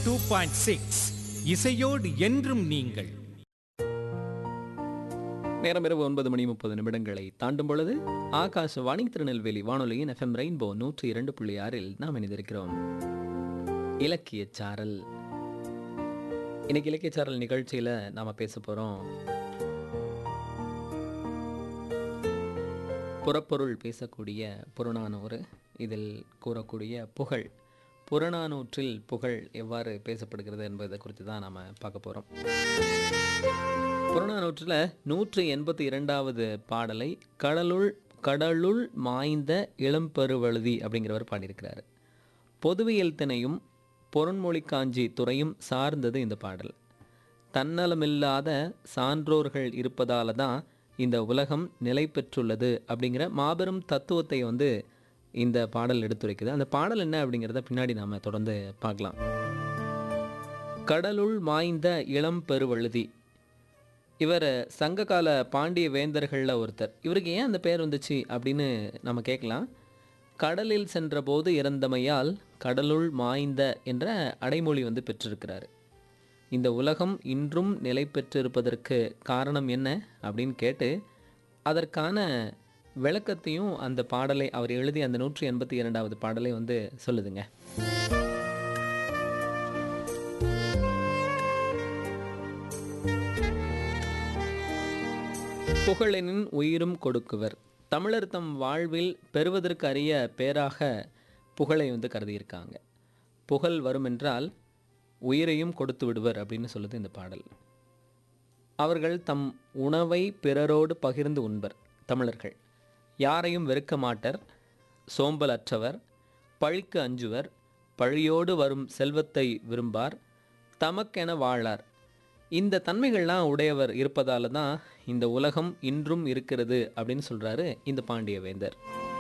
two point six இசையோடு என்றும் நீங்கள் நேரம் இரவு ஒன்பது மணி முப்பது நிமிடங்களை தாண்டும் பொழுது ஆகாசவாணி திருநெல்வேலி வானொலியின் எஃப்எம் ரெயின்போ நூற்றி இரண்டு புள்ளி ஆறில் நாம் இணைந்திருக்கிறோம் இலக்கிய சாரல் இன்னைக்கு இலக்கிய சாரல் நிகழ்ச்சியில் நாம் பேச போகிறோம் புறப்பொருள் பேசக்கூடிய புறநானூறு இதில் கூறக்கூடிய புகழ் புறநானூற்றில் புகழ் எவ்வாறு பேசப்படுகிறது என்பதை குறித்து தான் நாம் பார்க்க போகிறோம் புறநானூற்றில் நூற்றி எண்பத்தி இரண்டாவது பாடலை கடலுள் கடலுள் மாய்ந்த இளம்பெருவழுதி அப்படிங்கிறவர் பாடியிருக்கிறார் பொதுவியல் திணையும் பொருண்மொழி காஞ்சி துறையும் சார்ந்தது இந்த பாடல் தன்னலமில்லாத சான்றோர்கள் இருப்பதால தான் இந்த உலகம் நிலை பெற்றுள்ளது அப்படிங்கிற மாபெரும் தத்துவத்தை வந்து இந்த பாடல் எடுத்துரைக்குது அந்த பாடல் என்ன அப்படிங்கிறத பின்னாடி நாம் தொடர்ந்து பார்க்கலாம் கடலுள் மாய்ந்த இளம் பெருவழுதி இவர் சங்ககால பாண்டிய வேந்தர்களில் ஒருத்தர் இவருக்கு ஏன் அந்த பேர் வந்துச்சு அப்படின்னு நம்ம கேட்கலாம் கடலில் சென்றபோது இறந்தமையால் கடலுள் மாய்ந்த என்ற அடைமொழி வந்து பெற்றிருக்கிறார் இந்த உலகம் இன்றும் நிலை பெற்றிருப்பதற்கு காரணம் என்ன அப்படின்னு கேட்டு அதற்கான விளக்கத்தையும் அந்த பாடலை அவர் எழுதி அந்த நூற்றி எண்பத்தி இரண்டாவது பாடலை வந்து சொல்லுதுங்க புகழெனின் உயிரும் கொடுக்குவர் தமிழர் தம் வாழ்வில் பெறுவதற்கு அரிய பேராக புகழை வந்து கருதியிருக்காங்க புகழ் வருமென்றால் உயிரையும் கொடுத்து விடுவர் அப்படின்னு சொல்லுது இந்த பாடல் அவர்கள் தம் உணவை பிறரோடு பகிர்ந்து உண்பர் தமிழர்கள் யாரையும் வெறுக்க மாட்டர் சோம்பல் அற்றவர் பழிக்கு அஞ்சுவர் பழியோடு வரும் செல்வத்தை விரும்பார் தமக்கென வாழார் இந்த தன்மைகள்லாம் உடையவர் இருப்பதால தான் இந்த உலகம் இன்றும் இருக்கிறது அப்படின்னு சொல்கிறாரு இந்த பாண்டிய வேந்தர்